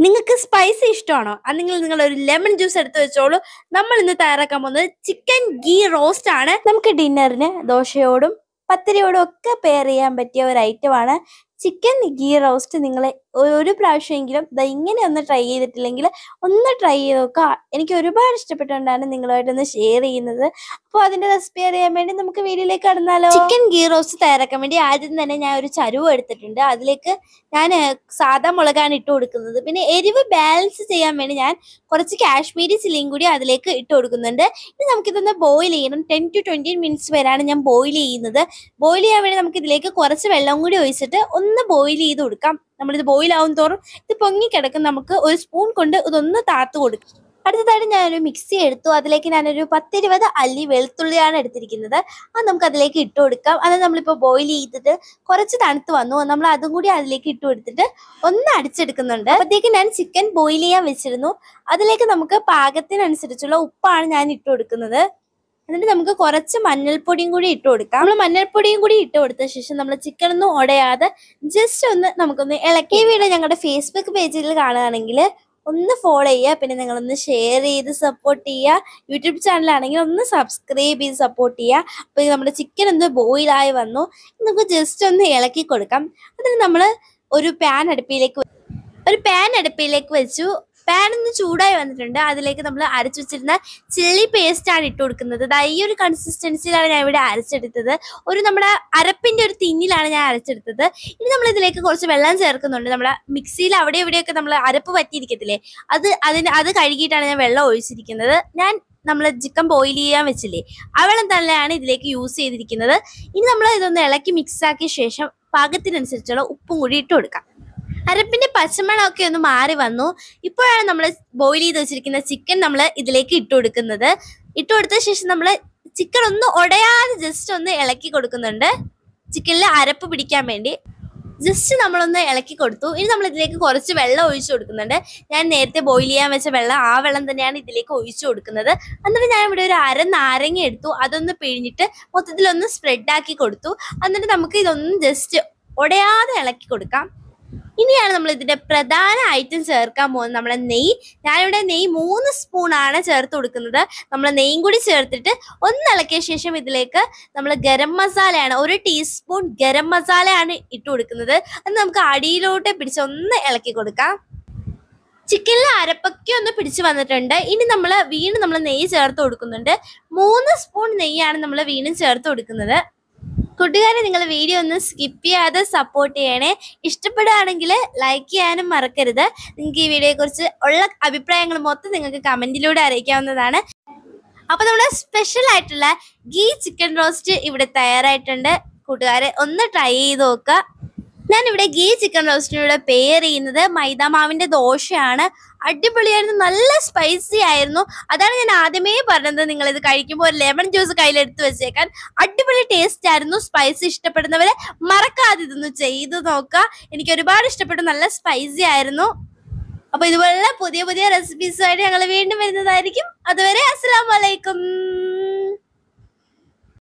നിങ്ങൾക്ക് സ്പൈസി ഇഷ്ടമാണോ അല്ലെങ്കിൽ നിങ്ങൾ ഒരു ലെമൺ ജ്യൂസ് എടുത്ത് വെച്ചോളൂ നമ്മൾ ഇന്ന് തയ്യാറാക്കാൻ പോകുന്നത് ചിക്കൻ ഗീ റോസ്റ്റ് ആണ് നമുക്ക് ഡിന്നറിന് ദോശയോടും പത്തിരിയോടും ഒക്കെ പെയർ ചെയ്യാൻ പറ്റിയ ഒരു ഐറ്റം ആണ് ചിക്കൻ ഗീ റോസ്റ്റ് നിങ്ങൾ ഒരു പ്രാവശ്യമെങ്കിലും ദാ ഇങ്ങനെ ഒന്ന് ട്രൈ ചെയ്തിട്ടില്ലെങ്കിൽ ഒന്ന് ട്രൈ ചെയ്ത് നോക്കുക എനിക്ക് ഒരുപാട് ഇഷ്ടപ്പെട്ടുകൊണ്ടാണ് നിങ്ങളുമായിട്ടൊന്ന് ഷെയർ ചെയ്യുന്നത് അപ്പോൾ അതിന്റെ റെസിപ്പി അറിയാൻ വേണ്ടി നമുക്ക് വീഡിയോയിലേക്ക് കടന്നാലോ ചിക്കൻ ഗീ റോസ്റ്റ് തയ്യാറാക്കാൻ വേണ്ടി ആദ്യം തന്നെ ഞാൻ ഒരു ചരുവ് എടുത്തിട്ടുണ്ട് അതിലേക്ക് ഞാൻ സാധാ മുളകാണ് ഇട്ട് കൊടുക്കുന്നത് പിന്നെ എരിവ് ബാലൻസ് ചെയ്യാൻ വേണ്ടി ഞാൻ കുറച്ച് കാശ്മീരി ചില്ലിയും കൂടി അതിലേക്ക് ഇട്ട് കൊടുക്കുന്നുണ്ട് ഇനി നമുക്കിതൊന്ന് ബോയിൽ ചെയ്യണം ടെൻ ടു ട്വന്റി മിനിറ്റ്സ് വരെയാണ് ഞാൻ ബോയിൽ ചെയ്യുന്നത് ബോയിൽ ചെയ്യാൻ വേണ്ടി നമുക്ക് ഇതിലേക്ക് കുറച്ച് വെള്ളം കൂടി ഒഴിച്ചിട്ട് ഒന്ന് ബോയിൽ ചെയ്ത് കൊടുക്കാം നമ്മളിത് ബോയിൽ ആവും തോറും ഇത് പൊങ്ങി കിടക്കും നമുക്ക് ഒരു സ്പൂൺ കൊണ്ട് ഇതൊന്ന് താത്തു കൊടുക്കും അടുത്തതായിട്ട് ഞാനൊരു മിക്സി എടുത്തു അതിലേക്ക് ഞാനൊരു പത്തിരുപത് അല്ലി വെളുത്തുള്ളിയാണ് എടുത്തിരിക്കുന്നത് അത് നമുക്ക് അതിലേക്ക് ഇട്ട് കൊടുക്കാം അത് നമ്മളിപ്പോൾ ബോയിൽ ചെയ്തിട്ട് കുറച്ച് തണുത്ത് വന്നു നമ്മൾ അതും കൂടി അതിലേക്ക് ഇട്ട് കൊടുത്തിട്ട് ഒന്ന് അടിച്ചെടുക്കുന്നുണ്ട് അപ്പോഴത്തേക്ക് ഞാൻ ചിക്കൻ ബോയിൽ ചെയ്യാൻ വെച്ചിരുന്നു അതിലേക്ക് നമുക്ക് പാകത്തിനനുസരിച്ചുള്ള ഉപ്പാണ് ഞാൻ ഇട്ട് കൊടുക്കുന്നത് എന്നിട്ട് നമുക്ക് കുറച്ച് മഞ്ഞൾപ്പൊടിയും കൂടി ഇട്ട് കൊടുക്കാം നമ്മൾ മഞ്ഞൾപ്പൊടിയും കൂടി ഇട്ട് കൊടുത്ത ശേഷം നമ്മൾ ചിക്കൻ ഒന്നും ഉടയാതെ ജസ്റ്റ് ഒന്ന് നമുക്കൊന്ന് ഇളക്കി ഈ വീഡിയോ ഞങ്ങളുടെ ഫേസ്ബുക്ക് പേജിൽ കാണുകയാണെങ്കിൽ ഒന്ന് ഫോളോ ചെയ്യുക പിന്നെ നിങ്ങളൊന്ന് ഷെയർ ചെയ്ത് സപ്പോർട്ട് ചെയ്യുക യൂട്യൂബ് ചാനലാണെങ്കിൽ ഒന്ന് സബ്സ്ക്രൈബ് ചെയ്ത് സപ്പോർട്ട് ചെയ്യുക അപ്പോൾ നമ്മുടെ ചിക്കൻ ഒന്ന് ബോയിലായി വന്നു നമുക്ക് ജസ്റ്റ് ഒന്ന് ഇളക്കി കൊടുക്കാം അതിന് നമ്മൾ ഒരു പാൻ അടുപ്പിലേക്ക് വെ- ഒരു പാൻ അടുപ്പിലേക്ക് വെച്ചു പാൻ ഒന്ന് ചൂടായി വന്നിട്ടുണ്ട് അതിലേക്ക് നമ്മൾ അരച്ചു വെച്ചിരുന്ന ചില്ലി പേസ്റ്റ് ആണ് ഇട്ട് കൊടുക്കുന്നത് ദാ ഈ ഒരു കൺസിസ്റ്റൻസിയിലാണ് ഞാൻ ഇവിടെ അരച്ചെടുത്തത് ഒരു നമ്മുടെ അരപ്പിന്റെ ഒരു തിന്നിലാണ് ഞാൻ അരച്ചെടുത്തത് ഇനി നമ്മൾ ഇതിലേക്ക് കുറച്ച് വെള്ളം ചേർക്കുന്നുണ്ട് നമ്മുടെ മിക്സിയിൽ അവിടെ ഇവിടെയൊക്കെ നമ്മൾ അരപ്പ് പറ്റിയിരിക്കത്തില്ലേ അത് അതിന് അത് കഴുകിയിട്ടാണ് ഞാൻ വെള്ളം ഒഴിച്ചിരിക്കുന്നത് ഞാൻ നമ്മൾ ചിക്കൻ ബോയിൽ ചെയ്യാൻ വെച്ചില്ലേ ആ വെള്ളം തന്നെയാണ് ഇതിലേക്ക് യൂസ് ചെയ്തിരിക്കുന്നത് ഇനി നമ്മൾ ഇതൊന്ന് ഇളക്കി മിക്സ് ആക്കിയ ശേഷം പാകത്തിനനുസരിച്ചുള്ള ഉപ്പും കൂടി ഇട്ട് കൊടുക്കാം അരപ്പിന്റെ പച്ചമണമൊക്കെ ഒന്ന് മാറി വന്നു ഇപ്പോഴാണ് നമ്മൾ ബോയിൽ ചെയ്ത് വെച്ചിരിക്കുന്ന ചിക്കൻ നമ്മൾ ഇതിലേക്ക് ഇട്ട് കൊടുക്കുന്നത് ഇട്ട് കൊടുത്ത ശേഷം നമ്മൾ ചിക്കൻ ഒന്ന് ഉടയാതെ ജസ്റ്റ് ഒന്ന് ഇളക്കി കൊടുക്കുന്നുണ്ട് ചിക്കനിൽ അരപ്പ് പിടിക്കാൻ വേണ്ടി ജസ്റ്റ് നമ്മളൊന്ന് ഇളക്കി കൊടുത്തു ഇനി നമ്മൾ ഇതിലേക്ക് കുറച്ച് വെള്ളം ഒഴിച്ചു കൊടുക്കുന്നുണ്ട് ഞാൻ നേരത്തെ ബോയിൽ ചെയ്യാൻ വെച്ച വെള്ളം ആ വെള്ളം തന്നെയാണ് ഇതിലേക്ക് ഒഴിച്ചു കൊടുക്കുന്നത് എന്നിട്ട് ഞാൻ ഇവിടെ ഒരു അര നാരങ്ങ എടുത്തു അതൊന്ന് പിഴിഞ്ഞിട്ട് മൊത്തത്തിലൊന്ന് സ്പ്രെഡ് ആക്കി കൊടുത്തു എന്നിട്ട് നമുക്ക് ഇതൊന്ന് ജസ്റ്റ് ഉടയാതെ ഇളക്കി കൊടുക്കാം ഇനിയാണ് നമ്മൾ ഇതിന്റെ പ്രധാന ഐറ്റം ചേർക്കാൻ പോകുന്നത് നമ്മുടെ നെയ്യ് ഞാനിവിടെ നെയ്യ് മൂന്ന് സ്പൂൺ ആണ് ചേർത്ത് കൊടുക്കുന്നത് നമ്മൾ നെയ്യും കൂടി ചേർത്തിട്ട് ഒന്ന് ഇളക്കിയ ശേഷം ഇതിലേക്ക് നമ്മൾ ഗരം മസാലയാണ് ഒരു ടീസ്പൂൺ ഗരം മസാലയാണ് ഇട്ട് കൊടുക്കുന്നത് അത് നമുക്ക് അടിയിലോട്ട് പിടിച്ച് ഒന്ന് ഇളക്കി കൊടുക്കാം ചിക്കനിൽ അരപ്പൊക്കെ ഒന്ന് പിടിച്ചു വന്നിട്ടുണ്ട് ഇനി നമ്മൾ വീണ്ടും നമ്മൾ നെയ്യ് ചേർത്ത് കൊടുക്കുന്നുണ്ട് മൂന്ന് സ്പൂൺ നെയ്യാണ് നമ്മൾ വീണ്ടും ചേർത്ത് കൊടുക്കുന്നത് കൂട്ടുകാരെ നിങ്ങൾ വീഡിയോ ഒന്ന് സ്കിപ്പ് ചെയ്യാതെ സപ്പോർട്ട് ചെയ്യണേ ഇഷ്ടപ്പെടുകയാണെങ്കിൽ ലൈക്ക് ചെയ്യാനും മറക്കരുത് നിങ്ങൾക്ക് ഈ വീഡിയോയെ കുറിച്ച് ഉള്ള അഭിപ്രായങ്ങൾ മൊത്തം നിങ്ങൾക്ക് കമന്റിലൂടെ അറിയിക്കാവുന്നതാണ് അപ്പൊ നമ്മുടെ സ്പെഷ്യൽ ആയിട്ടുള്ള ഗീ ചിക്കൻ റോസ്റ്റ് ഇവിടെ തയ്യാറായിട്ടുണ്ട് കൂട്ടുകാരെ ഒന്ന് ട്രൈ ചെയ്ത് നോക്കുക ഞാൻ ഇവിടെ ഗീ ചിക്കൻ റോസ്റ്റിനൂടെ പെയർ ചെയ്യുന്നത് മൈദാമാവിന്റെ ദോശയാണ് അടിപൊളിയായിരുന്നു നല്ല സ്പൈസി ആയിരുന്നു അതാണ് ഞാൻ ആദ്യമേ പറഞ്ഞത് നിങ്ങൾ ഇത് കഴിക്കുമ്പോൾ ഒരു ലെമൺ ജ്യൂസ് കയ്യിലെടുത്ത് വെച്ചേക്കാൻ അടിപൊളി ടേസ്റ്റ് ആയിരുന്നു സ്പൈസി ഇഷ്ടപ്പെടുന്നവരെ മറക്കാതെ ഇതൊന്ന് ചെയ്തു നോക്കുക എനിക്ക് ഒരുപാട് ഇഷ്ടപ്പെട്ടു നല്ല സ്പൈസി ആയിരുന്നു അപ്പൊ ഇതുപോലുള്ള പുതിയ പുതിയ റെസിപ്പീസുമായിട്ട് ഞങ്ങൾ വീണ്ടും വരുന്നതായിരിക്കും അതുവരെ അസ്സലാമലൈക്കും